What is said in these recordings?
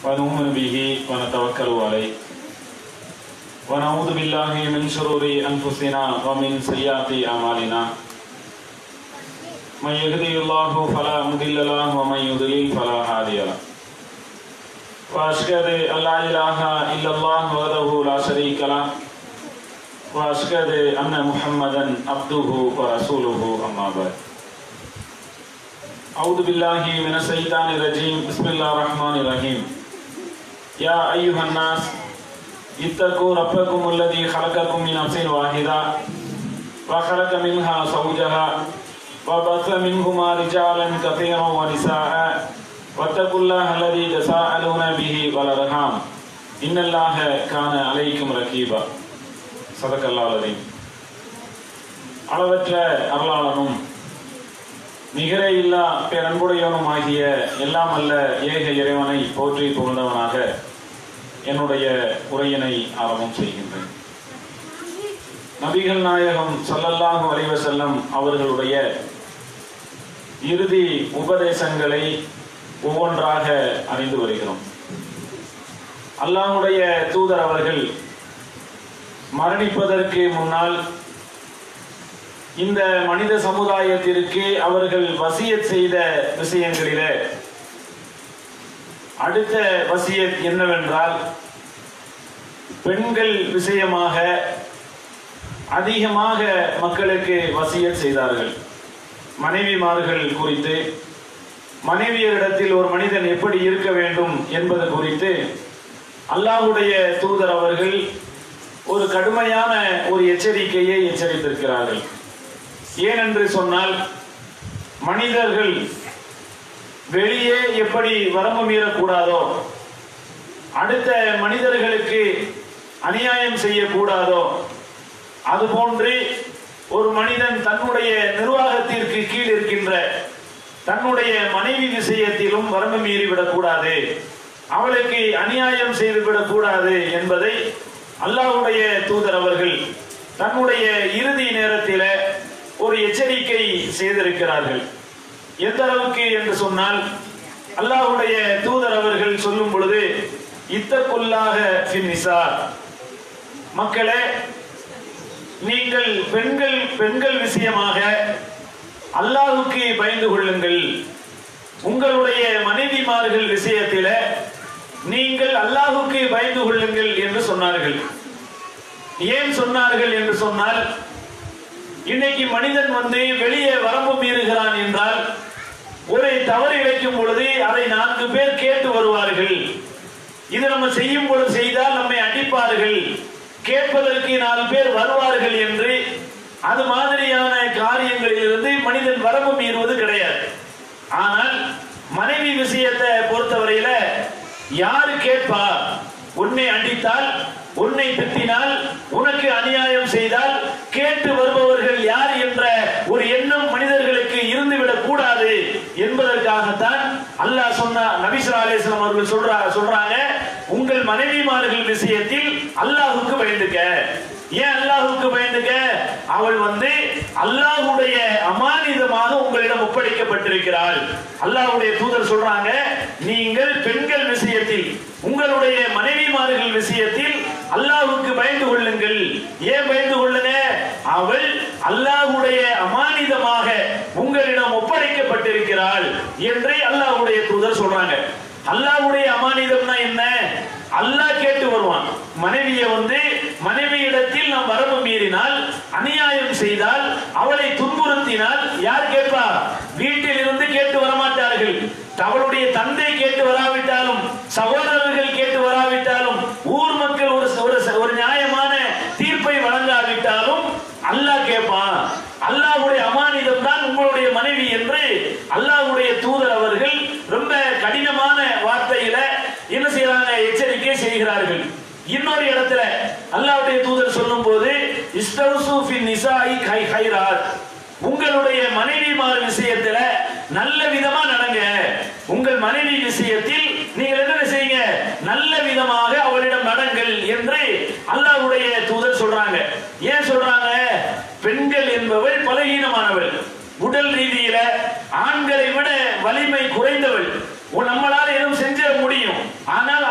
ونؤمن به ونتوكل عليه ونعوذ بالله من شرور أنفسنا ومن سيئات أعمالنا من يهدي الله فلا مضل له ومن يضلل فلا هادي له وأشهد أن لا إله إلا الله وحده لا شريك له وأشهد أن محمدا عبده ورسوله أما بعد أعوذ بالله من الشيطان الرجيم بسم الله الرحمن الرحيم يا أيها الناس اتقوا ربكم الذي خلقكم من نفس واحدة وخلق منها زوجها وبث منهما رجالا كثيرا ونساء واتقوا الله الذي تساءلون به والأرحام إن الله كان عليكم رقيبا صدق الله العظيم அளவற்ற அருளாளனும் நிகரே இல்லா பேரன்புடையவனும் ஆகிய எல்லாம் அல்ல ஏக இறைவனை போற்றி புகழ்ந்தவனாக என்னுடைய உரையினை ஆரம்பம் செய்கின்றேன் நபிகள் நாயகம் ஸல்லல்லாஹு அலைஹி வஸல்லம் அவர்களுடைய இறுதி உபதேசங்களை ஒவ்வொன்றாக அறிந்து வருகிறோம் அல்லாஹ்வுடைய தூதர் அவர்கள் மரணிப்பதற்கு முன்னால் இந்த மனித சமுதாயத்திற்கு அவர்கள் வசியத் செய்த விஷயங்களிலே அடுத்த வசியத் என்னவென்றால் பெண்கள் விஷயமாக அதிகமாக மக்களுக்கு வசியத் செய்தார்கள் மனைவிமார்கள் குறித்து மனைவியரிடத்தில் ஒரு மனிதன் எப்படி இருக்க வேண்டும் என்பது குறித்து அல்லாஹ்வுடைய தூதர் அவர்கள் ஒரு கடுமையான ஒரு எச்சரிக்கையை எச்சரித்திருக்கிறார்கள் ஏனென்று சொன்னால் மனிதர்கள் வெளியே எப்படி வரம்பு மீறக்கூடாதோ அடுத்த மனிதர்களுக்கு அநியாயம் செய்யக்கூடாதோ அதுபோன்று ஒரு மனிதன் தன்னுடைய நிர்வாகத்திற்கு கீழ் இருக்கின்ற தன்னுடைய மனைவி விஷயத்திலும் வரம்பு மீறிவிடக்கூடாது அவளுக்கு அநியாயம் செய்துவிடக் கூடாது என்பதை அல்லாஹ்வுடைய தூதர் அவர்கள் தன்னுடைய இறுதி நேரத்தில் ஒரு எச்சரிக்கை செய்திருக்கிறார்கள் எந்த அளவுக்கு என்று சொன்னால் அல்லாஹ்வுடைய தூதர் அவர்கள் சொல்லும் பொழுது இத்தக்குள்ளாக நிசா மக்களே நீங்கள் பெண்கள் பெண்கள் விஷயமாக அல்லாஹுக்கு பயந்து கொள்ளுங்கள் உங்களுடைய மனைவிமார்கள் விஷயத்தில நீங்கள் அல்லாஹுக்கு பயந்து கொள்ளுங்கள் என்று சொன்னார்கள் ஏன் சொன்னார்கள் என்று சொன்னால் இன்னைக்கு மனிதன் வந்து வெளியே வரம்பு மீறுகிறான் என்றால் ஒரு தவறு இழைக்கும் பொழுது அதை நான்கு பேர் கேட்டு வருவார்கள் இது நம்ம செய்யும் பொழுது செய்தால் நம்மை அடிப்பார்கள் கேட்பதற்கு நாலு பேர் வருவார்கள் என்று அது மாதிரியான காரியங்களிலிருந்து மனிதன் வரம்பு மீறுவது கிடையாது ஆனால் மனைவி விஷயத்தை பொறுத்தவரையில யாரு கேட்பா உன்னை அடித்தால் உன்னை திட்டினால் உனக்கு அநியாயம் செய்தால் கேட்டு வருபவர்கள் யார் என்ற ஒரு எண்ணம் மனிதர்களுக்கு இருந்துவிடக் கூடாது என்பதற்காகத்தான் அல்லாஹ் சொன்ன நபிசுல்லா அலிஸ்லாம் அவர்கள் சொல்றா சொல்றாங்க உங்கள் மனைவிமார்கள் விஷயத்தில் அல்லாஹுக்கு பயந்துக்க ஏன் அல்லாஹுக்கு பயந்துக்க அவள் வந்து அல்லாஹுடைய அமானிதமாக உங்களிடம் ஒப்படைக்கப்பட்டிருக்கிறாள் அல்லாஹுடைய தூதர் சொல்றாங்க நீங்கள் பெண்கள் விஷயத்தில் உங்களுடைய மனைவிமார்கள் விஷயத்தில் அல்லாஹுக்கு பயந்து கொள்ளுங்கள் ஏன் பயந்து கொள்ளுங்க அவள் அல்லாஹுடைய அமானிதமாக உங்களிடம் ஒப்படைக்கப்பட்டிருக்கிறாள் என்று அல்லாஹுடைய தூதர் சொல்றாங்க அல்லாஹுடைய அமானிதம்னா என்ன அல்லாஹ் கேட்டு வருவான் மனைவியை வந்து மனைவியிடத்தில் நாம் வரம்பு மீறினால் அநியாயம் செய்தால் அவளை துன்புறுத்தினால் யார் கேட்பா வீட்டில் இருந்து கேட்டு வரமாட்டார்கள் அவளுடைய தந்தை கேட்டு வராவிட்டாலும் சகோதரர்கள் கேட்டு வராவிட்டாலும் ஊர் மக்கள் ஒரு ஒரு ஒரு நியாயமான தீர்ப்பை வழங்காவிட்டாலும் அல்லாஹ் கேட்பான் அல்லாஹ்வுடைய அமானிதம் தான் உங்களுடைய மனைவி என்று அல்லாஹ்வுடைய தூதர் அவர்கள் ரொம்ப கடினமான வார்த்தையில என்ன செய்யறாங்க எச்சரிக்கை செய்கிறார்கள் இன்னொரு இடத்துல அல்லாஹ்வுடைய தூதர் சொல்லும் போது நிசாயி கை ஹைராத் உங்களுடைய மனைவிமார் விஷயத்துல நல்ல விதமா நடங்க உங்கள் மனைவி விஷயத்தில் நீங்கள் என்ன செய்யுங்க நல்ல விதமாக அவளிடம் நடங்கள் என்று அல்லாஹ்வுடைய தூதர் சொல்றாங்க ஏன் சொல்றாங்க பெண்கள் என்பவள் பலகீனமானவள் உடல் ரீதியில ஆண்களை விட வலிமை குறைந்தவள் உன் நம்மளால எதுவும் செஞ்சிட முடியும் ஆனால்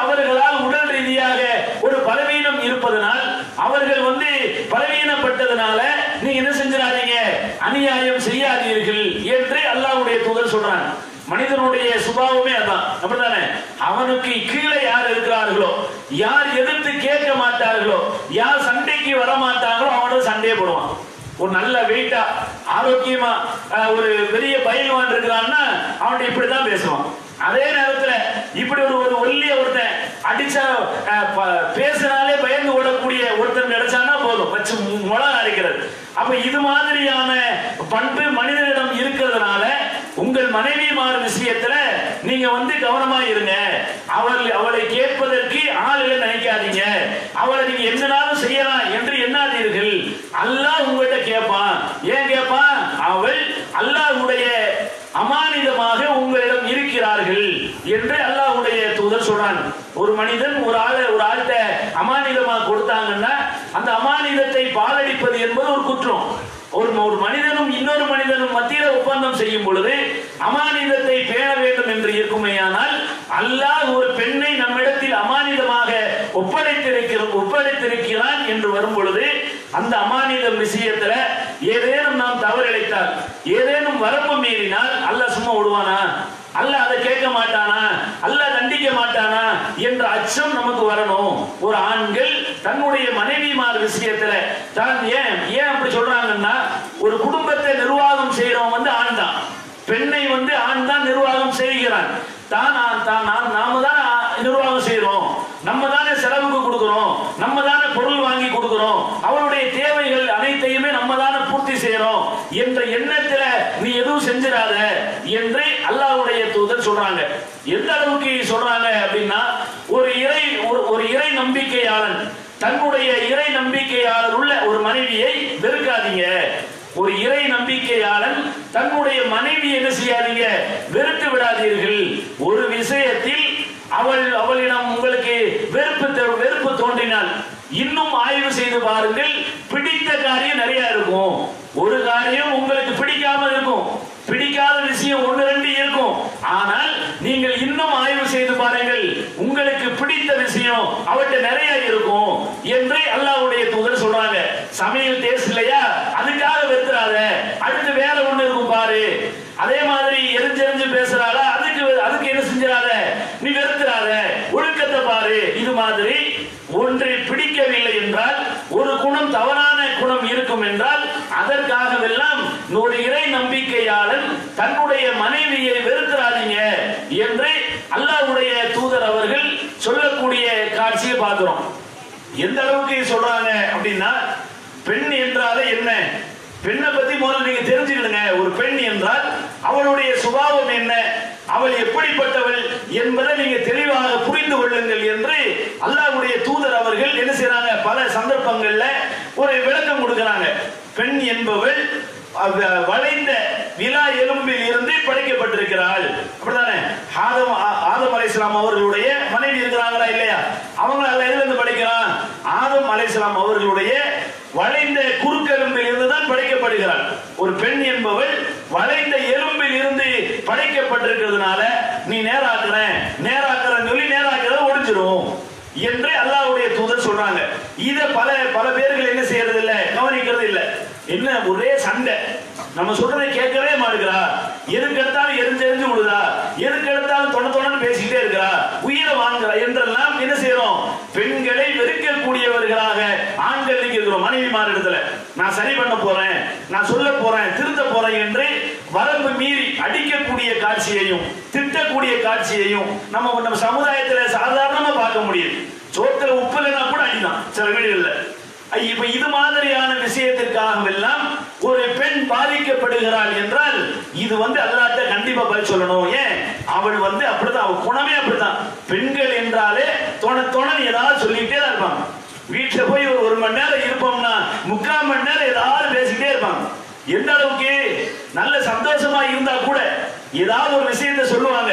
அப்படிதானே அவனுக்கு கீழே யார் இருக்கிறார்களோ யார் எதிர்த்து கேட்க மாட்டார்களோ யார் சண்டைக்கு வர மாட்டாங்களோ அவனோட சண்டையை போடுவான் ஒரு நல்ல வெயிட்டா ஆரோக்கியமா அஹ், ஒரு பெரிய பயில்வான் இருக்கிறான்னா அவன்கிட்ட இப்படிதான் பேசுவான் அதே நேரத்துல இப்படி ஒரு ஒரு ஒல்லிய ஒருத்தன் அடிச்சா அஹ், ப- பேசினாலே பயந்து ஓடக்கூடிய ஒருத்தன் கிடைச்சானா போதும் வச்சு முளம் அரைக்கிறது அப்ப இது மாதிரியான பண்பு மனிதனிடம் இருக்கிறதுனால உங்கள் மனைவிமார் விஷயத்துல நீங்க வந்து கவனமா இருங்க அவள் அவளை கேட்பதற்கு ஆளுகளை நினைக்காதீங்க அவளை நீங்க எந்தனாலும் செய்யலாம் என்று எண்ணாதீர்கள் அல்லாஹ் உங்கள்கிட்ட கேட்பான் ஏன் கேட்பான் அவள் அல்லாஹ்வுடைய அமானிதமாக உங்களிடம் இருக்கிறார்கள் என்று அல்லாஹ்வுடைய தூதர் சொல்றான் ஒரு மனிதன் ஒரு ஆளை ஒரு ஆள்கிட்ட அமானிதமா கொடுத்தாங்கன்னா அந்த அமானிதத்தை பாலடிப்பது என்பது ஒரு குற்றம் ஒரு ஒரு மனிதனும் இன்னொரு மனிதனும் மத்தியில ஒப்பந்தம் செய்யும் பொழுது அமானிதத்தை பேண வேண்டும் என்று இருக்குமேயானால் அல்லாஹ் ஒரு பெண்ணை நம்மிடத்தில் அமானிதமாக ஒப்படைத்திருக்கிற ஒப்படைத்திருக்கிறான் என்று வரும் பொழுது அந்த அமானிதம் விஷயத்துல ஏதேனும் நாம் தவறிழைத்தால் ஏதேனும் வரம்பு மீறினால் அல்லாஹ் சும்மா விடுவானா அல்ல அதை கேட்க மாட்டானா அல்ல தண்டிக்க மாட்டானா என்ற அச்சம் நமக்கு வரணும் ஒரு ஆண்கள் தன்னுடைய மனைவிமார் விஷயத்துல தான் ஏன் ஏன் அப்படி சொல்றாங்கன்னா ஒரு குடும்பத்தை நிர்வாகம் செய்யறவன் வந்து ஆண் தான் பெண்ணை வந்து ஆண் தான் நிர்வாகம் செய்கிறான் தான் ஆண் தான் நாம் நாம தான் நிர்வாகம் செய்யறோம் நம்ம தானே செலவுக்கு கொடுக்கிறோம் நம்ம தானே பொருள் வாங்கி கொடுக்கிறோம் அவளுடைய தேவைகள் அனைத்தையுமே நம்ம தானே பூர்த்தி செய்யறோம் என்ற எண்ணத்துல நீ எதுவும் செஞ்சிடாத என்று அல்லாஹ்வுடைய தூதர் சொல்றாங்க எந்த அளவுக்கு சொல்றாங்க அப்படின்னா ஒரு இறை ஒரு- ஒரு இறை நம்பிக்கையாளன் தன்னுடைய இறை நம்பிக்கையாளர் உள்ள ஒரு மனைவியை வெறுக்காதீங்க ஒரு இறை நம்பிக்கையாளன் தன்னுடைய மனைவி என்ன செய்யாதீங்க வெறுத்து விடாதீர்கள் ஒரு விஷயத்தில் அவள் அவளிடம் உங்களுக்கு வெறுப்பு தோ- வெறுப்பு தோன்றினால் இன்னும் ஆய்வு செய்து பாருங்கள் பிடித்த காரியம் நிறைய இருக்கும் ஒரு காரியம் உங்களுக்கு பிடிக்காம இருக்கும் பிடிக்காத விஷயம் ஒன்று ரெண்டு இருக்கும் ஆனால் நீங்கள் இன்னும் ஆய்வு செய்து பாருங்கள் உங்களுக்கு பிடித்த விஷயம் அவற்றை நிறைய இருக்கும் என்று அல்லாஹ்வுடைய தூதர் சொல்றாங்க சமையல் டேஸ்ட் இல்லையா அதுக்காக வெறுத்துறாத அடுத்து வேற ஒண்ணு இருக்கும் பாரு அதே மாதிரி எரிஞ்செரிஞ்சு பேசுறாளா அதுக்கு அதுக்கு என்ன செஞ்சிடாத நீ வெறுத்துறாத ஒழுக்கத்தை பாரு இது மாதிரி ஒன்றை பிடிக்கவில்லை என்றால் ஒரு குணம் தவறான குணம் இருக்கும் என்றால் அதற்காகவெல்லாம் ஒரு இறை நம்பிக்கையாளன் தன்னுடைய மனைவியை வெறுக்கிறாதீங்க என்று அல்லாஹ்வுடைய தூதர் அவர்கள் சொல்லக்கூடிய காட்சியை பார்க்கிறோம் எந்த அளவுக்கு சொல்றாங்க அப்படின்னா பெண் என்றாலே என்ன பெண்ணை பத்தி முதல்ல நீங்க தெரிஞ்சுக்கிடுங்க ஒரு பெண் என்றால் அவளுடைய சுபாவம் என்ன அவள் எப்படிப்பட்டவள் என்பதை நீங்க தெளிவாக புரிந்து கொள்ளுங்கள் என்று அல்லாஹ்வுடைய தூதர் அவர்கள் என்ன செய்றாங்க பல சந்தர்ப்பங்கள்ல ஒரு விளக்கம் கொடுக்கறாங்க பெண் என்பவள் அவ- வளைந்த விலா எலும்பில் இருந்து படைக்கப்பட்டிருக்கிறாள் அப்படிதானே ஆதம் ஆ- ஆதம் அலைஹிஸ்ஸலாம் அவர்களுடைய மனைவி இருக்கிறாங்களா இல்லையா அவங்க அல்ல எதுல இருந்து படைக்கிறான் ஆதம் அலைஹிஸ்ஸலாம் அவர்களுடைய வளைந்த குறுக்கெலும்பில் இருந்து தான் படைக்கப்படுகிறாள் ஒரு பெண் என்பவள் வளைந்த எலும்பில் இருந்து படைக்கப்பட்டிருக்கிறதுனால நீ நேராக்குற நேராக்குறன்னு சொல்லி நேராக்குறத ஒடிஞ்சிரும் என்று அல்லாஹ்வுடைய தூதர் சொல்றாங்க இத பல பல பேர்கள் என்ன செய்யறது இல்ல கவனிக்கிறது இல்ல என்ன ஒரே சண்டை நம்ம சொல்றதை கேட்கவே மாட்டேங்கிறா எதுக்கு எடுத்தாலும் எரிஞ்சு எரிஞ்சு விடுதா எதுக்கு எடுத்தாலும் தொண தொணன்னு பேசிக்கிட்டே இருக்கிறா உயிரை வாங்குறா என்றெல்லாம் என்ன செய்யறோம் பெண்களை வெறுக்கக்கூடியவர்களாக ஆண்கள் நீங்க இருக்கிறோம் மனைவிமார் இடத்துல நான் சரி பண்ண போறேன் நான் சொல்ல போறேன் திருத்த போறேன் என்று வரம்பு மீறி அடிக்கக்கூடிய காட்சியையும் திட்டக்கூடிய காட்சியையும் நம்ம நம்ம சமுதாயத்துல சாதாரணமா பார்க்க முடியுது சோத்துல உப்பு இல்லைன்னா கூட அடிதான் சில வீடுகள்ல ஐ- இப்ப இது மாதிரியான விஷயத்திற்காகவெல்லாம் ஒரு பெண் பாதிக்கப்படுகிறாள் என்றால் இது வந்து அல்லாட்ட கண்டிப்பா பதில் சொல்லணும் ஏன் அவள் வந்து அப்படிதான் அவள் குணமே அப்படிதான் பெண்கள் என்றாலே தொண தொணன்னு ஏதாவது சொல்லிக்கிட்டே தான் இருப்பாங்க வீட்டுல போய் ஒரு ஒரு மணி நேரம் இருப்போம்னா முக்கால் மணி நேரம் ஏதாவது பேசிக்கிட்டே இருப்பாங்க எந்த அளவுக்கு நல்ல சந்தோஷமா இருந்தா கூட ஏதாவது ஒரு விஷயத்த சொல்லுவாங்க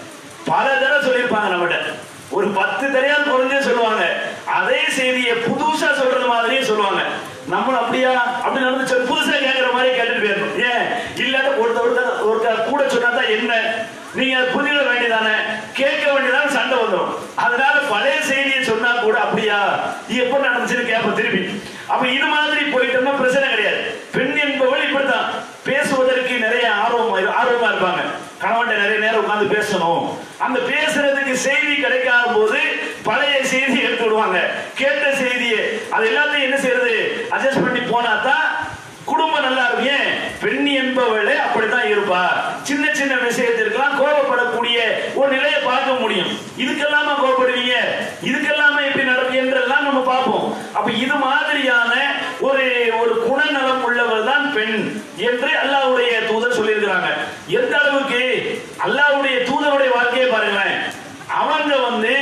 பல தடவை சொல்லியிருப்பாங்க நம்மகிட்ட ஒரு பத்து தடையால் குறைஞ்சே சொல்லுவாங்க அதே செய்தியை புதுசா சொல்றது மாதிரியே சொல்லுவாங்க நம்மளும் அப்படியா அப்படி நடந்து சொல்லி புதுசா கேட்கிற மாதிரி கேட்டுட்டு போயிடணும் ஏன் இல்லாத ஒருத்த ஒருத்த ஒருத்த கூட சொன்னா தான் என்ன நீங்க அதை புரிஞ்சுக்க வேண்டியதானே கேட்க வேண்டியதானே சண்டை வந்துடும் அதனால பழைய செய்தியை சொன்னா கூட அப்படியா இது எப்ப நடந்துச்சுன்னு கேட்போம் திருப்பி அப்ப இது மாதிரி போயிட்டோம்னா பிரச்சனை கிடையாது பெண் என்பவள் இப்படித்தான் பேசுவதற்கு நிறைய ஆர்வம் ஆர்வமா இருப்பாங்க கணவன் நிறைய நேரம் உட்கார்ந்து பேசணும் அந்த பேசுறதுக்கு செய்தி கிடைக்காத போது பழைய செய்தி எடுத்து விடுவாங்க கேட்ட செய்தியை அது எல்லாத்தையும் என்ன செய்யறது அட்ஜஸ்ட் பண்ணி போனா தான் குடும்பம் நல்லா இருக்கும் ஏன் பெண் என்பவளே அப்படித்தான் இருப்பா சின்ன சின்ன விஷயத்திற்கெல்லாம் கோபப்படக்கூடிய ஒரு நிலையை பார்க்க முடியும் இதுக்கெல்லாமா கோபப்படுவீங்க இதுக்கெல்லாமா எப்படி நடக்கும் என்றெல்லாம் நம்ம பார்ப்போம் அப்ப இது மாதிரியான ஒரு ஒரு குணநலம் உள்ளவர் தான் பெண் என்று அல்லாஹ்வுடைய தூதர் சொல்லியிருக்கிறாங்க எந்த அளவுக்கு அல்லாஹ்வுடைய தூதருடைய வாழ்க்கையை பாருங்களேன் அவங்க வந்து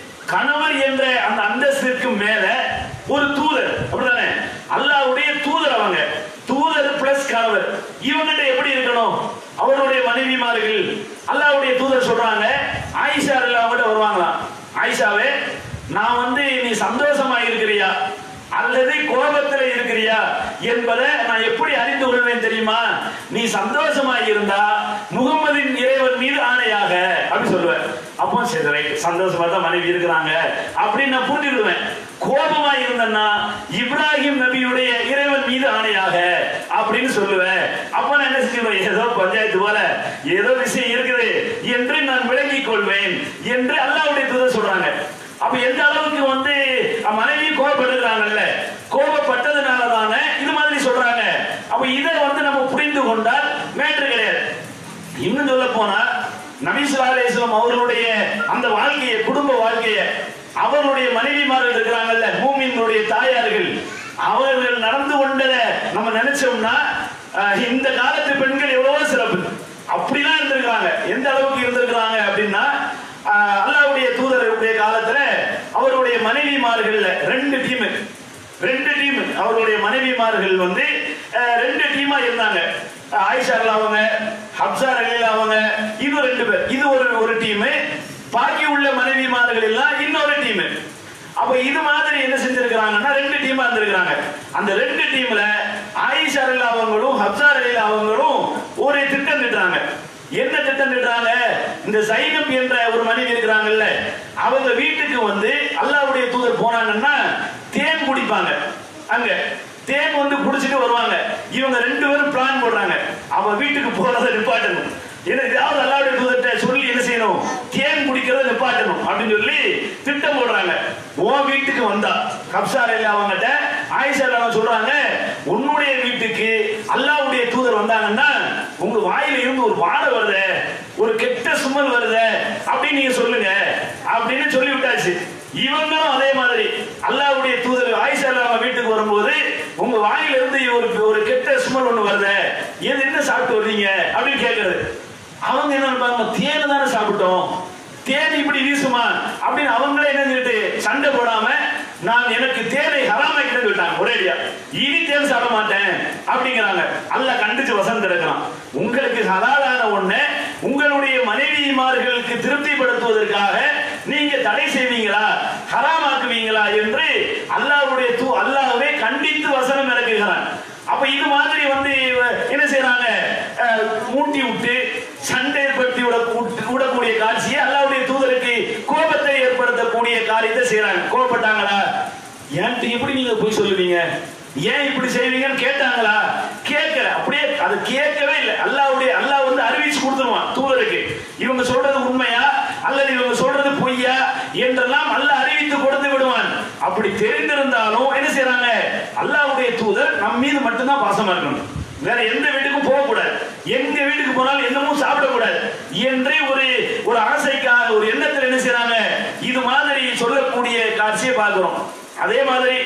கணவர் என்ற அந்த அந்தஸ்திற்கு மேல ஒரு தூதர் அப்படிதானே அல்லாஹ்வுடைய தூதர் அவங்க தூதர் பிளஸ் கணவர் இவங்கிட்ட எப்படி இருக்கணும் அவருடைய மனைவிமார்கள் அல்லாஹ்வுடைய தூதர் சொல்றாங்க ஆயிஷா அவங்ககிட்ட வருவாங்களாம் ஆயிஷாவே நான் வந்து நீ சந்தோஷமா இருக்கிறியா அல்லது கோபத்துல இருக்கிறியா என்பதை நான் எப்படி அறிந்து கொள்வேன் தெரியுமா நீ சந்தோஷமா இருந்தா முகமதின் இறைவன் மீது ஆணையாக அப்படி சொல்லுவேன் அப்போ சரி ரைட் சந்தோஷமா தான் மனைவி இருக்கிறாங்க அப்படின்னு நான் புரிஞ்சுக்கிடுவேன் கோபமா இருந்தேன்னா இப்ராஹிம் நபியுடைய இறைவன் மீது ஆணையாக அப்படின்னு சொல்லுவேன் அப்ப நான் என்ன செஞ்சுவேன் ஏதோ பஞ்சாயத்து போல ஏதோ விஷயம் இருக்குது என்று நான் விளங்கிக் கொள்வேன் என்று அல்லாஹ்வுடைய தூதர் சொல்றாங்க அப்ப எந்த அளவுக்கு வந்து மனைவி கோபப்படுகிறாங்கல்ல கோபப்பட்டதுனால தானே இது மாதிரி சொல்றாங்க அப்ப இதை வந்து நம்ம புரிந்து கொண்டால் மேற்று கிடையாது இன்னும் சொல்ல போனா நபிசுல்லா அலைஹிஸ்ஸலாம் அவர்களுடைய அந்த வாழ்க்கையை குடும்ப வாழ்க்கையை அவருடைய மனைவிமார்கள் இருக்கிறாங்கல்ல மூமின்களுடைய தாயார்கள் அவர்கள் நடந்து கொண்டதை நம்ம நினைச்சோம்னா அஹ், இந்த காலத்து பெண்கள் எவ்வளவோ சிறப்பு அப்படிலாம் இருந்திருக்கிறாங்க எந்த அளவுக்கு இருந்திருக்கிறாங்க அப்படின்னா அஹ், அல்லாஹ்வுடைய தூதருடைய காலத்துல அவருடைய மனைவிமார்கள்ல ரெண்டு டீம் ரெண்டு டீம் அவருடைய மனைவிமார்கள் வந்து அஹ், ரெண்டு டீமா இருந்தாங்க அஹ், ஆயிஷா அல்லாஹ் அவங்க ஹப்சா அலில் அவங்க இது ரெண்டு பேர் இது ஒரு ஒரு டீம் பாக்கி உள்ள மனைவிமார்கள் எல்லாம் இன்னொரு டீம் அப்ப இது மாதிரி என்ன செஞ்சிருக்கிறாங்கன்னா ரெண்டு டீமா இருந்திருக்கிறாங்க அந்த ரெண்டு டீம்ல ஆயிஷா அலில் அவங்களும் ஹப்சா அலில் அவங்களும் ஒரு திட்டம் திட்டுறாங்க என்ன திட்டம் திட்டுறாங்க இந்த சைனம் என்ற ஒரு மனைவி இருக்கிறாங்கல்ல அவங்க வீட்டுக்கு வந்து அல்லாஹ்வுடைய தூதர் போனாங்கன்னா தேன் குடிப்பாங்க அங்க தேன் வந்து குடிச்சிட்டு வருவாங்க இவங்க ரெண்டு பேரும் பிளான் போடுறாங்க அவ வீட்டுக்கு போறதை நிப்பாட்டணும் ஏன்னா ஏதாவது அல்லாவுடைய தூதர்கிட்ட சொல்லி என்ன செய்யணும் தேன் குடிக்கிறத நிப்பாட்டணும் அப்படின்னு சொல்லி திட்டம் போடுறாங்க உன் வீட்டுக்கு வந்தா கப்சார் இல்ல அவங்ககிட்ட ஆயிஷா அவங்க சொல்றாங்க உன்னுடைய வீட்டுக்கு அல்லாவுடைய தூதர் வந்தாங்கன்னா உங்க வாயில இருந்து ஒரு வாடை வருதே ஒரு கெட்ட சுமல் வருதே அப்படின்னு நீங்க சொல்லுங்க அப்படின்னு சொல்லி விட்டாச்சு இவங்களும் அதே மாதிரி அல்லாஹ்வுடைய தூதர் ஆயிஷா அவங்க வீட்டுக்கு வரும்போது உங்க வாயில இருந்து ஒரு ஒரு கெட்ட சுமல் ஒண்ணு வருதே இது என்ன சாப்பிட்டு வர்றீங்க அப்படின்னு கேக்குறது அவங்க என்ன நினைப்பாங்க தேன் தானே சாப்பிட்டோம் தேன் இப்படி வீசுமா அப்படின்னு அவங்களே என்ன சொல்லிட்டு சண்டை போடாம நான் எனக்கு தேனை ஹராமாக்கிட்டு விட்டாங்க ஒரேடியா இனி தேன் சாப்பிட மாட்டேன் அப்படிங்கிறாங்க அல்லாஹ் கண்டிச்சு வசந்த் இருக்கிறான் உங்களுக்கு ஹலாலான ஒண்ணு உங்களுடைய மனைவிமார்களுக்கு திருப்திப்படுத்துவதற்காக நீங்க தடை செய்வீங்களா ஹராமாக்குவீங்களா என்று அல்லாஹ்வுடைய தூ அல்லாஹ்வே கண்டித்து வசனம் இறக்குகிறான் அப்ப இது மாதிரி வந்து என்ன செய்யறாங்க அஹ், மூட்டி விட்டு சண்டை ஏற்படுத்தி விட விடக்கூடிய காட்சியை அல்லாஹ்வுடைய தூதருக்கு கோபத்தை ஏற்படுத்தக்கூடிய காரியத்தை செய்யறாங்க கோபப்பட்டாங்களா ஏன்ட்டு எப்படி நீங்க போய் சொல்லுவீங்க ஏன் இப்படி செய்வீங்கன்னு கேட்டாங்களா கேட்கல அப்படியே அது கேட்கவே இல்லை அல்லாஹ்வுடைய அல்லாஹ் வந்து அறிவிச்சு கொடுத்துருவான் தூதருக்கு இவங்க சொல்றது உண்மையா அல்லது இவங்க சொல்றது பொய்யா என்றெல்லாம் அல்லாஹ் அறிவித்து கொடுத்து விடுவான் அப்படி தெரிந்திருந்தாலும் என்ன செய்யறாங்க அல்லாஹ்வுடைய தூதர் நம் மீது மட்டும்தான் பாசமா இருக்கணும் வேற எந்த வீட்டுக்கும் போக கூடாது எங்க வீட்டுக்கு போனாலும் என்னமும் சாப்பிடக்கூடாது என்று ஒரு ஒரு ஆசைக்காக ஒரு எண்ணத்தில் என்ன செய்யறாங்க இது மாதிரி சொல்லக்கூடிய காட்சியை பார்க்கிறோம் அதே மாதிரி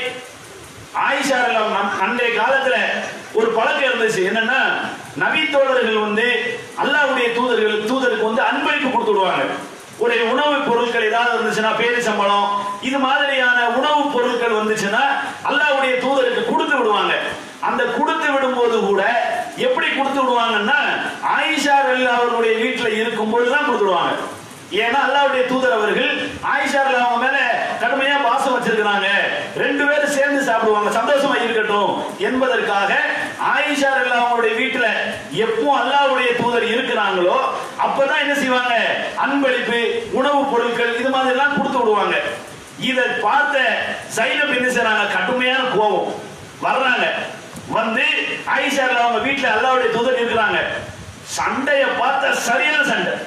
ஆயிஷா ரலியல்லாஹு அன்ஹா அன்றைய காலத்துல ஒரு பழக்கம் இருந்துச்சு என்னன்னா நபி தோழர்கள் வந்து அல்லாஹ்வுடைய தூதர்கள் தூதருக்கு வந்து அன்பளிப்பு கொடுத்து விடுவாங்க ஒரு உணவுப் பொருட்கள் ஏதாவது இருந்துச்சுன்னா பேரிச்சம்பழம் இது மாதிரியான உணவுப் பொருட்கள் வந்துச்சுன்னா அல்லாஹ்வுடைய தூதருக்கு கொடுத்து விடுவாங்க அந்த கொடுத்து விடும்போது கூட எப்படி கொடுத்து விடுவாங்கன்னா ஆயிஷா ரலியல்லாஹு அவர்களுடைய வீட்டுல இருக்கும்போது தான் கொடுத்து விடுவாங்க ஏன்னா அல்லாஹ்வுடைய தூதர் அவர்கள் ஆயிஷா ரலியல்லாஹு அவங்க மேல கடுமையா பாசம் வச்சிருக்கிறாங்க ரெண்டு பேரும் சேர்ந்து சாப்பிடுவாங்க சந்தோஷமா இருக்கட்டும் என்பதற்காக ஆயிஷா ரலியல்லாஹு அவங்களுடைய வீட்டுல எப்போ அல்லாஹ்வுடைய தூதர் இருக்கிறாங்களோ அப்பதான் என்ன செய்வாங்க அன்பளிப்பு உணவுப் பொருட்கள் இது மாதிரி எல்லாம் கொடுத்து விடுவாங்க இதை பார்த்த சைனப் என்ன செய்றாங்க கடுமையான கோபம் வர்றாங்க வந்து ஆயிஷா ரலியல்லாஹு அவங்க வீட்டுல அல்லாஹ்வுடைய தூதர் இருக்கிறாங்க சண்டைய பார்த்த சரியான சண்டை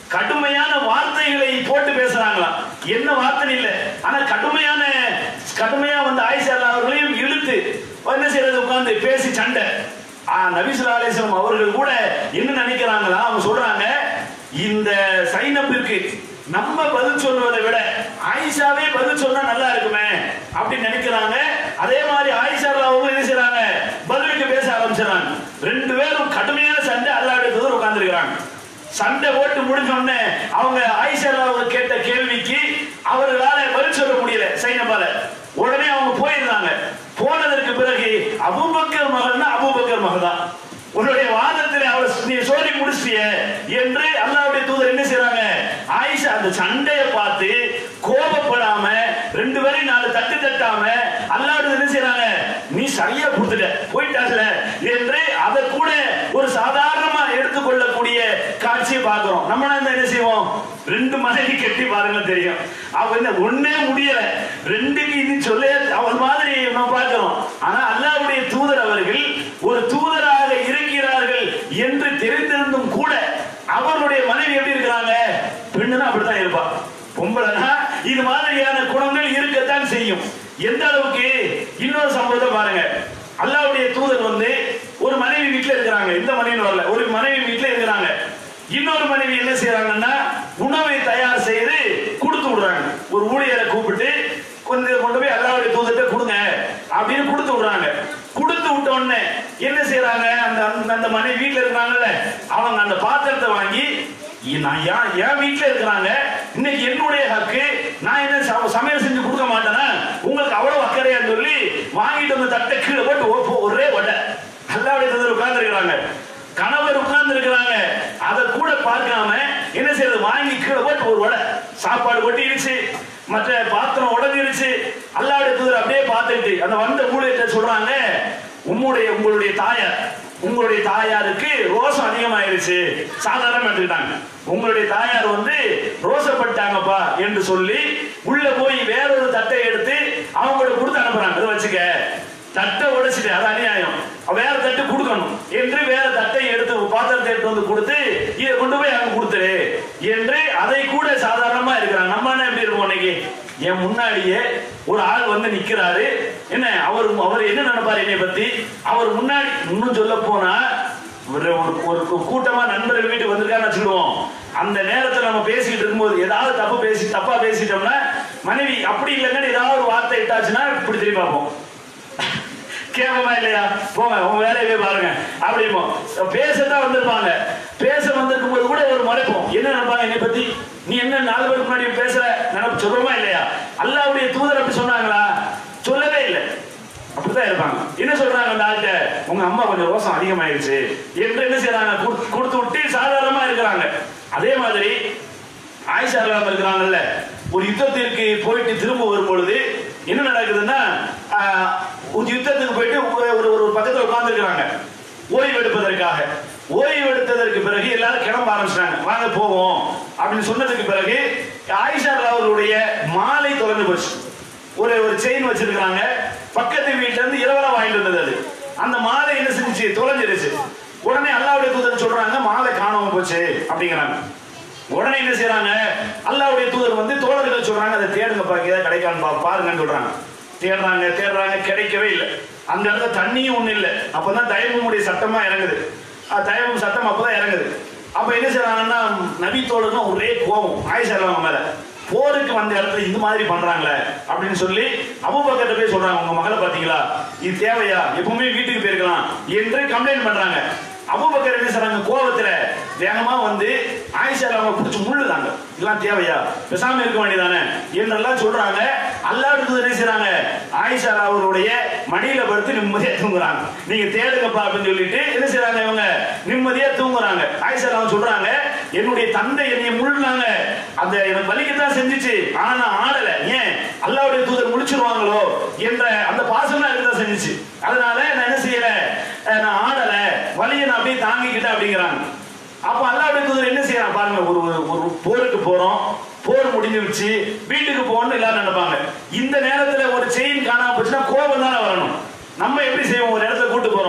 கடுமையான வார்த்தைகளை போட்டு பேசுறாங்களாம் என்ன வார்த்தை இல்ல ஆனா கடுமையான கடுமையா வந்து ஆயிஷா அவர்களையும் இழுத்து என்ன செய்யறது உட்கார்ந்து பேசி சண்டை ஆ, நபிசுல்லா அலிஸ்லாம் அவர்கள் கூட என்ன நினைக்கிறாங்களா அவங்க சொல்றாங்க இந்த சைனப்பிற்கு நம்ம பதில் சொல்வதை விட ஆயிஷாவே பதில் சொன்னா நல்லா இருக்குமே அப்படின்னு நினைக்கிறாங்க அதே மாதிரி ஆயிஷா அவங்க என்ன செய்றாங்க பதிலுக்கு பேச ஆரம்பிச்சிடறாங்க ரெண்டு பேரும் கடுமையான சண்டை அல்லாவுடைய தூதர் உட்கார்ந்துருக்கிறாங்க சண்டை போட்டு முடிஞ்ச உடனே அவங்க ஆயிஷா அவங்க கேட்ட கேள்விக்கு அவர்களால பதில் சொல்ல முடியல சைனபால உடனே அவங்க போயிருந்தாங்க போனதற்கு பிறகு அபூபக்கர் மகன்னா அபூபக்கர் மகன் தான் உன்னுடைய வாதத்தில் அவளை நீ சொல்லி முடிச்சிய என்று அல்லாவுடைய தூதர் என்ன செய்றாங்க ஆயிஷா அந்த சண்டையை பார்த்து கோபப்படாம ரெண்டு பேரையும் நாலு தட்டு தட்டாம அல்லாவுடைய என்ன செய்றாங்க நீ சரியா கொடுத்துட்ட போயிட்டால என்று அதை கூட ஒரு சாதாரணமா எடுத்துக்கொள்ளக்கூடிய காட்சியை பார்க்கிறோம் நம்ம என்ன என்ன செய்வோம் ரெண்டு மனைவி கட்டி பாருங்க தெரியும் அவ என்ன ஒண்ணே முடியல ரெண்டுக்கு இது சொல்ல அவன் மாதிரி நம்ம பார்க்கிறோம் ஆனா அல்லாவுடைய தூதர் அவர்கள் ஒரு தூதராக இருக்கிறார்கள் என்று தெரிந்திருந்தும் கூட அவர்களுடைய மனைவி எப்படி இருக்கிறாங்க பெண்ணுனா அப்படித்தான் இருப்பா பொம்பளைனா இது மாதிரியான குணங்கள் இருக்கத்தான் செய்யும் எந்த அளவுக்கு இன்னொரு சம்பவத்தை பாருங்க அல்லாவுடைய தூதர் வந்து ஒரு மனைவி வீட்டுல இருக்கிறாங்க இந்த மனைவி வரல ஒரு மனைவி வீட்டுல இருக்கிறாங்க இன்னொரு மனைவி என்ன செய்யறாங்கன்னா உணவை தயார் செய்து கொடுத்து விடுறாங்க ஒரு ஊழியரை கூப்பிட்டு கொஞ்சம் கொண்டு போய் அல்லாவுடைய தூதர்கிட்ட கொடுங்க அப்படின்னு கொடுத்து விடுறாங்க கொடுத்து விட்ட உடனே என்ன செய்யறாங்க அந்த அந்த- அந்த மனைவி வீட்டுல இருக்கிறாங்கல்ல அவங்க அந்த பாத்திரத்தை வாங்கி இ- நான் ஏன் என் வீட்டுல இருக்கிறாங்க இன்னைக்கு என்னுடைய ஹக்கு நான் என்ன ச- சமையல் செஞ்சு கொடுக்க மாட்டேனா உங்களுக்கு அவ்வளவு அக்கறையான்னு சொல்லி வாங்கிட்டு வந்து தட்டை கீழே போட்டு ஒ- ஒ- ஒரே வடை அல்லாவுடைய தூதர் உட்கார்ந்து இருக்கிறாங்க கணவர் உட்கார்ந்து இருக்கிறாங்க அதை கூட பார்க்காம என்ன செய்யறது வாங்கி கீழே போட்டு ஒரு வடை சாப்பாடு கொட்டிடுச்சு மற்ற பாத்திரம் உடஞ்சிருச்சு அல்லாவுடைய தூதர் அப்படியே பார்த்துட்டு அந்த வந்த ஊழியர்கிட்ட சொல்றாங்க உம்முடைய உங்களுடைய தாயார் உங்களுடைய தாயாருக்கு ரோசம் அதிகமாயிருச்சு சாதாரணமா எடுத்துக்கிட்டாங்க உங்களுடைய தாயார் வந்து ரோசப்பட்டாங்கப்பா என்று சொல்லி உள்ள போய் வேறொரு தட்டை எடுத்து அவங்களோட கொடுத்து அனுப்புறாங்க அதை வச்சுக்க தட்டை உடைச்சிட்டு அது அநியாயம் வேற தட்டு கொடுக்கணும் என்று வேற தட்டை எடுத்து பாத்திரத்தை எடுத்து வந்து கொடுத்து இதை கொண்டு போய் அங்க கொடுத்துரு என்று அதை கூட சாதாரணமா இருக்கிறாங்க நம்ம என்ன எப்படி இருப்போம் இன்னைக்கு என் முன்னாடியே ஒரு ஆள் வந்து நிக்கிறாரு என்ன அவர் அவர் என்ன நினைப்பாரு என்னை பத்தி அவர் முன்னாடி இன்னும் சொல்ல போனா ஒரு ஒரு- ஒரு கூட்டமா நண்பர்கள் வீட்டுக்கு வந்திருக்கான்னு வச்சுக்கிடுவோம் அந்த நேரத்துல நம்ம பேசிட்டு இருக்கும்போது ஏதாவது தப்பு பேசி தப்பா பேசிட்டோம்னா மனைவி அப்படி இல்லைங்கன்னு ஏதாவது ஒரு வார்த்தை இட்டாச்சுன்னா இப்படி திரும்பி பார்ப்போம் கேட்போமா இல்லையா போங்க உங்க வேலையவே பாருங்க அப்படிமோ பேசத்தான் வந்திருப்பாங்க பேச வந்திருக்கும் போது கூட ஒரு முறைப்போம் என்ன நினைப்பாங்க என்னை பத்தி நீ என்ன நாலு பேருக்கு முன்னாடி பேசுற நினைப்பு சொல்றோமா இல்லையா அல்லாவுடைய தூதர் அப்படி சொன்னாங்களா சொல்லவே இல்லை அப்படிதான் இருப்பாங்க என்ன சொல்றாங்க அந்த ஆள்கிட்ட உங்க அம்மா கொஞ்சம் ரோசம் அதிகமாயிருச்சு என்று என்ன செய்யறாங்க குடுத்து- கொடுத்து விட்டு சாதாரணமா இருக்கிறாங்க அதே மாதிரி ஆயிஷா இல்லாம இருக்கிறாங்கல்ல ஒரு யுத்தத்திற்கு போயிட்டு திரும்ப வரும் பொழுது என்ன நடக்குதுன்னா ஆஹ், ஒரு யுத்தத்துக்கு போயிட்டு ஒரு ஒரு ஒரு பக்கத்துல உட்கார்ந்து இருக்கிறாங்க ஓய்வு எடுப்பதற்காக ஓய்வு எடுத்ததற்கு பிறகு எல்லாரும் கிளம்ப ஆரம்பிச்சிட்டாங்க வாங்க போவோம் அப்படின்னு சொன்னதுக்கு பிறகு ஆயிஷா அவர்களுடைய மாலை தொலைஞ்சு போச்சு ஒரு ஒரு செயின் வச்சிருக்காங்க பக்கத்து வீட்டுல இருந்து இரவலா வாங்கிட்டு வந்தது அது அந்த மாலை என்ன செஞ்சுச்சு தொலைஞ்சிருச்சு உடனே அல்லாவுடைய தூதர் சொல்றாங்க மாலை காணாம போச்சு அப்படிங்கிறாங்க உடனே என்ன செய்யறாங்க அல்லாவுடைய தூதர் வந்து தோழர்கள் சொல்றாங்க அதை தேடுங்க பாக்க ஏதாவது கிடைக்கான்னு பா- பாருங்கன்னு சொல்றாங்க தேடுறாங்க தேடுறாங்க கிடைக்கவே இல்லை அந்த இடத்துல தண்ணியும் ஒண்ணு இல்லை அப்பதான் தயவமுடைய சட்டமா இறங்குது அஹ் தயவம் சட்டம் அப்பதான் இறங்குது அப்ப என்ன செய்யறாங்கன்னா நபி தோழரும் ஒரே கோபம் ஆயிஷா அவங்க மேல போருக்கு வந்த இடத்துல இந்த மாதிரி பண்றாங்களே அப்படின்னு சொல்லி அபுபக்கர்ட்ட போய் சொல்றாங்க உங்க மகளை பாத்தீங்களா இது தேவையா எப்பவுமே வீட்டுக்கு போயிருக்கலாம் என்று கம்ப்ளைண்ட் பண்றாங்க அபுபக்கர் என்ன செய்றாங்க கோபத்துல வேகமா வந்து ஆயிஷா அவங்க பிடிச்சு முள்ளுதாங்க இதெல்லாம் தேவையா பேசாம இருக்க வேண்டியதானே என்றெல்லாம் சொல்றாங்க அல்லாஹ் என்ன செய்றாங்க ஆயிஷா அவருடைய மடியில படுத்து நிம்மதியா தூங்குறாங்க நீங்க தேடுங்கப்பா அப்படின்னு சொல்லிட்டு என்ன செய்றாங்க இவங்க நிம்மதியா தூங்குறாங்க ஆயிஷா அவங்க சொல்றாங்க என்னுடைய தந்தை என்னைய முள்ளுனாங்க அந்த எனக்கு வலிக்கத்தான் செஞ்சுச்சு ஆனா நான் ஆடல ஏன் அல்லாவுடைய தூதர் முடிச்சிருவாங்களோ என்ற அந்த பாசம் தான் இருக்கதான் செஞ்சுச்சு அதனால நான் என்ன செய்யல அஹ் நான் ஆடல வலியை நான் அப்படியே தாங்கிக்கிட்டேன் அப்படிங்கிறாங்க அப்ப அல்லாவுடைய தூதர் என்ன செய்யறான் பாருங்க ஒரு ஒரு- ஒரு போருக்கு போறோம் போர் முடிஞ்சிருச்சு வீட்டுக்கு போகணும்னு எல்லாரும் நினைப்பாங்க இந்த நேரத்துல ஒரு செயின் காணாம போச்சுன்னா கோபம் தானே வரணும் நம்ம எப்படி செய்வோம் ஒரு இடத்துல கூட்டு போறோம்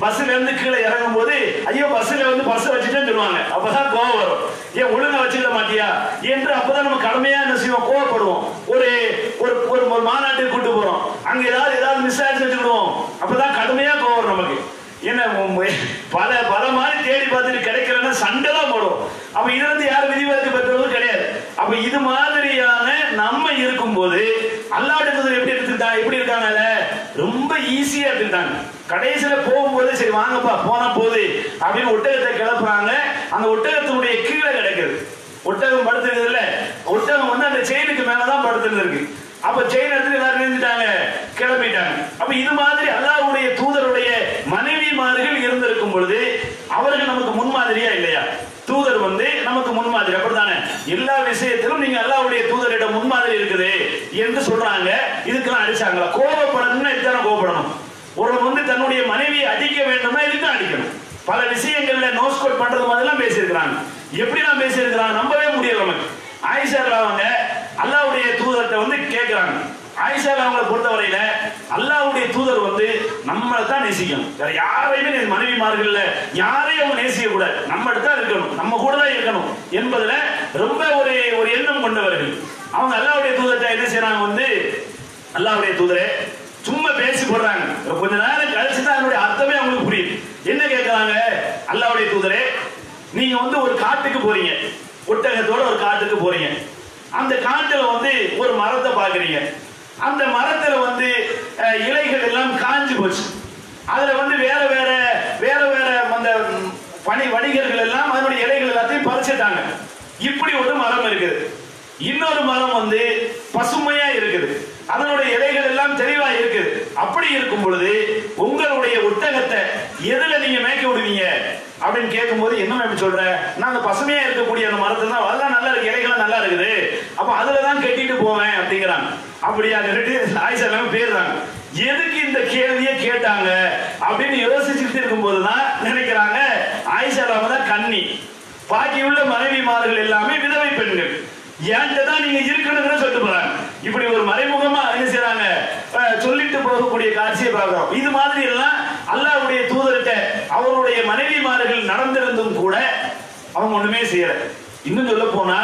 பஸ்ல இருந்து கீழே இறங்கும் போது ஐயோ பஸ்ல வந்து பர்ஸ் வச்சுட்டேன்னு சொல்லுவாங்க அப்பதான் கோவம் வரும் ஏன் ஒழுங்கா வச்சுக்கிட மாட்டியா என்று அப்பதான் நம்ம கடமையா என்ன செய்வோம் கோவப்படுவோம் ஒரு ஒரு ஒரு ஒரு மாநாட்டுக்கு கூட்டு போறோம் அங்க ஏதாவது ஏதாவது மிஸ் ஆயிடுச்சு வச்சுக்கிடுவோம் அப்பதான் கடுமையா கோவம் வரும் நமக்கு என்ன உம் பல பல மாதிரி தேடி பார்த்துட்டு கிடைக்கலன்னா சண்டை தான் போடும் அப்ப இதுல இருந்து யாரும் விதிவிலக்கு பெற்றவங்களும் கிடையாது அப்ப இது மாதிரியான நம்ம இருக்கும்போது அல்லாவுடைய தூதர் எப்படி எடுத்துக்கிட்டாங்க எப்படி இருக்காங்கல்ல ரொம்ப ஈஸியா எடுத்துக்கிட்டாங்க கடைசியில போகும்போது சரி வாங்கப்பா போனா போகுது அப்படின்னு ஒட்டகத்தை கிளப்புறாங்க அந்த ஒட்டகத்தினுடைய கீழே கிடக்குது ஒட்டகம் படுத்துருக்குது இல்ல ஒட்டகம் வந்து அந்த செயினுக்கு மேலதான் படுத்துருக்கு அப்ப செயின் எடுத்து எல்லாரும் நினைஞ்சிட்டாங்க கிளம்பிட்டாங்க அப்ப இது மாதிரி அல்லாஹ்வுடைய தூதருடைய மனைவிமார்கள் இருந்திருக்கும் பொழுது அவர்கள் நமக்கு முன்மாதிரியா இல்லையா தூதர் வந்து நமக்கு முன்மாதிரி அப்படித்தானே எல்லா விஷயத்திலும் நீங்க அல்லாஹ்வுடைய தூதரிடம் முன்மாதிரி இருக்குது என்று சொல்றாங்க இதுக்கெல்லாம் அடிச்சாங்களா கோபப்படணும்னா இதுதானே கோபப்படணும் ஒருவன் வந்து தன்னுடைய மனைவியை அடிக்க வேண்டும்னா இதுக்கு அடிக்கணும் பல விஷயங்கள்ல நோஸ் கோட் பண்றது மாதிரிலாம் பேசியிருக்கிறாங்க எப்படி நான் பேசியிருக்கிறாங்க நம்பவே முடியல நமக்கு ஆயிஷா அவங்க அல்லாவுடைய தூதர்கிட்ட வந்து கேட்கிறாங்க ஆயிஷா அவங்களை பொறுத்தவரையில அல்லாவுடைய தூதர் வந்து நம்மளை தான் நேசிக்கணும் வேற யாரையுமே நீ மனைவிமார்கள்ல யாரையும் அவங்க நேசிக்க கூடாது நம்ம தான் இருக்கணும் நம்ம கூட தான் இருக்கணும் என்பதுல ரொம்ப ஒரு ஒரு எண்ணம் கொண்டவர்கள் அவங்க அல்லாவுடைய தூதர்கிட்ட என்ன செய்யறாங்க வந்து அல்லாவுடைய தூதரே சும்மா பேசி போடுறாங்க ஒரு கொஞ்ச நேரம் கழிச்சு தான் அதனுடைய அர்த்தமே அவங்களுக்கு புரியுது என்ன கேட்கறாங்க அல்லாவுடைய தூதரே நீங்க வந்து ஒரு காட்டுக்கு போறீங்க ஒட்டகத்தோட ஒரு காட்டுக்கு போறீங்க அந்த காட்டுல வந்து ஒரு மரத்தை பாக்குறீங்க அந்த மரத்துல வந்து அஹ், இலைகள் எல்லாம் காஞ்சு போச்சு அதுல வந்து வேற வேற வேற வேற அந்த ம், பனி வணிகர்கள் எல்லாம் அதனுடைய இலைகள் எல்லாத்தையும் பறிச்சிட்டாங்க இப்படி ஒரு மரம் இருக்குது இன்னொரு மரம் வந்து பசுமையா இருக்குது அதனுடைய இலைகள் எல்லாம் தெளிவா இருக்குது அப்படி இருக்கும் பொழுது உங்களுடைய ஒட்டகத்தை எதுல நீங்க மேய்க்க விடுவீங்க அப்படின்னு கேட்கும்போது என்ன மேம் சொல்ற நான் அந்த பசுமையா இருக்கக்கூடிய அந்த மரத்துல தான் அதெல்லாம் நல்லா இருக்கு இலைகள் நல்லா இருக்குது அப்ப அதுல தான் கட்டிட்டு போவேன் அப்படிங்கிறாங்க அப்படியா சொல்லிட்டு ஆயிஷா எல்லாமே போயிடுறாங்க எதுக்கு இந்த கேள்வியை கேட்டாங்க அப்படின்னு யோசிச்சுட்டு இருக்கும்போது தான் நினைக்கிறாங்க ஆயிஷா இல்லாம தான் கன்னி பாக்கி உள்ள மனைவிமார்கள் எல்லாமே விதவை பெண்கள் ஏன்ட்ட தான் நீங்க இருக்கணும்னு சொல்லிட்டு போறாங்க இப்படி ஒரு மறைமுகமா என்ன செய்றாங்க அஹ், சொல்லிட்டு போகக்கூடிய காட்சியை பார்க்கிறோம் இது மாதிரி எல்லாம் அல்லாஹ்வுடைய தூதர்கிட்ட அவருடைய மனைவிமார்கள் நடந்திருந்தும் கூட அவங்க ஒண்ணுமே செய்யல இன்னும் சொல்ல போனா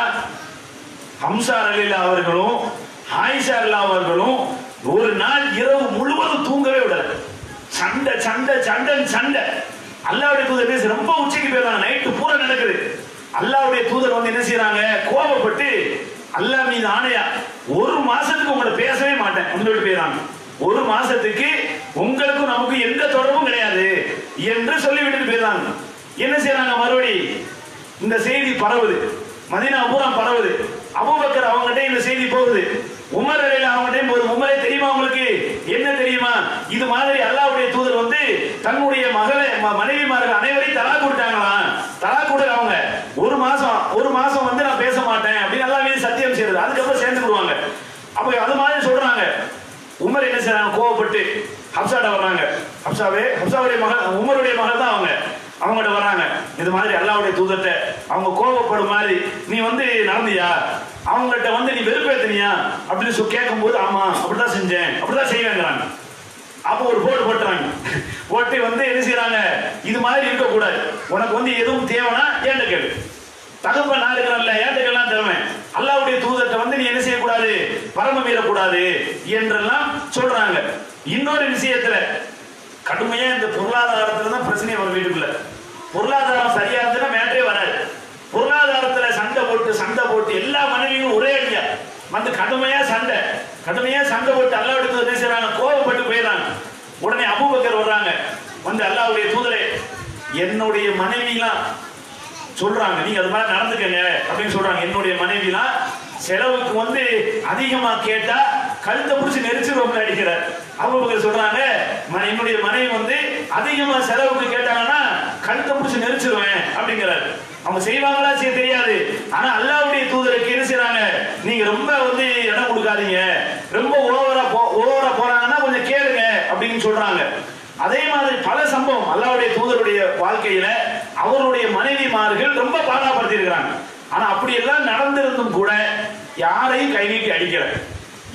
ஹம்சா அலிலா அவர்களும் ஆயிஷா அல்லா அவர்களும் ஒரு நாள் இரவு முழுவதும் தூங்கவே விடல சண்டை சண்டை சண்டை சண்டை அல்லாவுடைய தூதர் பேசி ரொம்ப உச்சிக்கு போயிருந்தாங்க நைட்டு பூரா நடக்குது அல்லாவுடைய தூதர் வந்து என்ன செய்யறாங்க கோபப்பட்டு அல்லாஹ் மீது ஆணையா ஒரு மாசத்துக்கு உங்களை பேசவே மாட்டேன் அப்படின்னு சொல்லிட்டு போயிடறாங்க ஒரு மாசத்துக்கு உங்களுக்கும் நமக்கு எந்த தொடர்பும் கிடையாது என்று சொல்லி விட்டுட்டு போயிடறாங்க என்ன செய்யறாங்க மறுபடி இந்த செய்தி பரவுது மதீனா பூரா பரவுது அபூபக்கர் அவங்ககிட்ட இந்த செய்தி போகுது உமர் அலையில அவங்ககிட்ட போகுது உமரே தெரியுமா உங்களுக்கு என்ன தெரியுமா இது மாதிரி அல்லாஹ்வுடைய தூதர் வந்து தன்னுடைய மகளை ம- மனைவிமார்கள் அனைவரையும் தலா கொடுத்தாங்களாம் தலா கொடுக்க அவங்க ஒரு மாசம் ஒரு மாசம் வந்து நான் பேச மாட்டேன் அப்படின்னு அல்லாஹ் மீது சத்தியம் செய்யறது அதுக்கப்புறம் சேர்ந்துக்கிடுவாங்க அப்ப அது மாதிரி சொல்றாங்க உமர் என்ன செய்றாங்க கோவப்பட்டு ஹப்சாட்ட வர்றாங்க ஹப்சாவே ஹப்சாவுடைய மகள் உமருடைய மகள் தான் அவங்க அவங்ககிட்ட வர்றாங்க இது மாதிரி அல்லாவுடைய தூதர்கிட்ட அவங்க கோவப்படும் மாதிரி நீ வந்து நடந்தியா அவங்ககிட்ட வந்து நீ வெறுப்பேத்தினியா அப்படின்னு சொல்லி கேட்கும்போது ஆமா அப்படிதான் செஞ்சேன் அப்படிதான் செய்வேங்கிறாங்க அப்போ ஒரு போர்டு போட்டுறாங்க போட்டு வந்து என்ன செய்யறாங்க இது மாதிரி இருக்கக்கூடாது உனக்கு வந்து எதுவும் தேவைன்னா ஏன்ட கேளு தகப்பன் நான் இருக்கிறேன்ல ஏட்டுக்கெல்லாம் தருவேன் அல்லாவுடைய தூதர்கிட்ட வந்து நீ என்ன செய்யக்கூடாது பரம மீறக்கூடாது என்றெல்லாம் சொல்றாங்க இன்னொரு விஷயத்துல கடுமையா இந்த பொருளாதாரத்துல தான் பிரச்சனை வரும் வீட்டுக்குள்ள பொருளாதாரம் சரியா இருந்துன்னா மேட்டே வராது பொருளாதாரத்துல சண்டை போட்டு சண்டை போட்டு எல்லா மனைவியும் ஒரே அடியா வந்து கடுமையா சண்டை கடுமையா சண்டை போட்டு அல்லாவுடைய தூதர் என்ன செய்றாங்க கோபப்பட்டு போயிடறாங்க உடனே அபூபக்கர் வர்றாங்க வந்து அல்லாவுடைய தூதரே என்னுடைய மனைவிலாம் சொல்றாங்க நீங்க அது மாதிரி நடந்துக்கங்க அப்படின்னு சொல்றாங்க என்னுடைய மனைவிலாம் செலவுக்கு வந்து அதிகமா கேட்டா கழுத்தை பிடிச்சி நெரிச்சிருவோம் அடிக்கிறார் அவங்க சொல்றாங்க "ம- என்னுடைய மனைவி வந்து அதிகமா செலவுக்கு கேட்டாங்கன்னா கழுத்தை பிடிச்சி நெரிச்சிருவேன் அப்படிங்கிறார் அவங்க செய்வாங்களா செய்ய தெரியாது ஆனா அல்லாவுடைய தூதருக்கு என்ன செய்றாங்க நீங்க ரொம்ப வந்து இடம் கொடுக்காதீங்க ரொம்ப ஓவரா ஓவரா போறாங்கன்னா கொஞ்சம் கேளுங்க அப்படின்னு சொல்றாங்க அதே மாதிரி பல சம்பவம் அல்லாவுடைய தூதருடைய வாழ்க்கையில அவருடைய மனைவிமார்கள் ரொம்ப பாடாப்படுத்தி இருக்கிறாங்க ஆனா அப்படி எல்லாம் நடந்திருந்தும் கூட யாரையும் கை நீட்டி அடிக்கல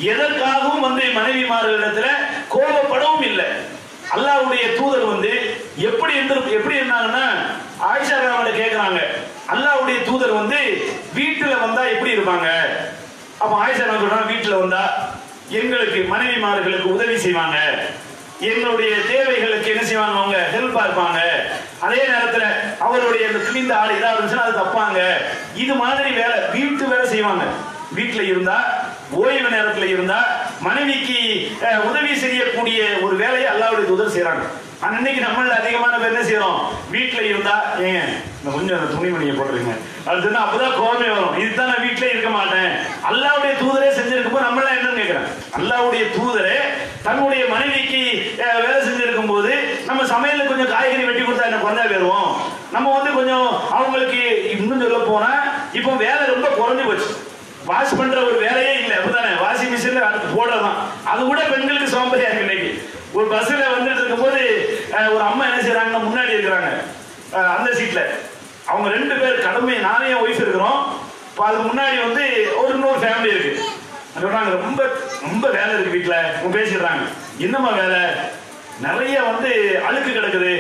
எதற்காகவும் வந்து மனைவிமார்களிடத்துல கோபப்படவும் இல்லை அல்லாஹ்வுடைய தூதர் வந்து எப்படி இருந்து எப்படி இருந்தாங்கன்னா ஆயிஷா ராமட கேக்குறாங்க அல்லாஹ்வுடைய தூதர் வந்து வீட்டுல வந்தா எப்படி இருப்பாங்க அப்ப ஆயிஷா ராம சொல்றாங்க வீட்டுல வந்தா எங்களுக்கு மனைவிமார்களுக்கு உதவி செய்வாங்க எங்களுடைய தேவைகளுக்கு என்ன செய்வாங்க அவங்க ஹெல்ப்பா இருப்பாங்க அதே நேரத்துல அவருடைய அந்த கிழிந்த ஆடு இதா இருந்துச்சுன்னா அது தப்பாங்க இது மாதிரி வேலை வீட்டு வேலை செய்வாங்க வீட்டுல இருந்தா ஓய்வு நேரத்துல இருந்தா மனைவிக்கு அஹ், உதவி செய்யக்கூடிய ஒரு வேலையை அல்லாவுடைய தூதர் செய்றாங்க ஆனா இன்னைக்கு நம்மள அதிகமான பேர் என்ன செய்யறோம் வீட்டுல இருந்தா ஏங்க இந்த கொஞ்சம் அந்த துணிமணியை போட்டுருங்க அது சொன்னா அப்பதான் கோபமே வரும் இதுதான் நான் வீட்டுல இருக்க மாட்டேன் அல்லாவுடைய தூதரே செஞ்சிருக்கும் நம்மள என்னன்னு கேக்குறேன் அல்லாவுடைய தூதரே தன்னுடைய மனைவிக்கு அஹ், வேலை செஞ்சிருக்கும் போது நம்ம சமையல்ல கொஞ்சம் காய்கறி வெட்டி கொடுத்தா என்ன குறைஞ்சா போயிருவோம் நம்ம வந்து கொஞ்சம் அவங்களுக்கு இன்னும் சொல்ல போனா இப்போ வேலை ரொம்ப குறைஞ்சு போச்சு வாஷ் பண்ற ஒரு வேலையே இல்லை அப்படிதானே வாஷிங் மிஷின்ல அடுத்து போடுறதான் அது கூட பெண்களுக்கு சோம்பேறியா இருக்கு இன்னைக்கு ஒரு பஸ்ல வந்துட்டு இருக்கும்போது அஹ், ஒரு அம்மா என்ன செய்றாங்கன்னா முன்னாடி இருக்கிறாங்க அஹ், அந்த சீட்ல அவங்க ரெண்டு பேர் கடமை நானே என் ஒய்ஃப் இருக்கிறோம் இப்போ அதுக்கு முன்னாடி வந்து ஒரு இன்னொரு ஃபேமிலி இருக்கு சொல்றாங்க ரொம்ப ரொம்ப வேலை இருக்கு வீட்டுல அவங்க பேசிடுறாங்க என்னம்மா வேலை நிறைய வந்து அழுக்கு கிடக்குது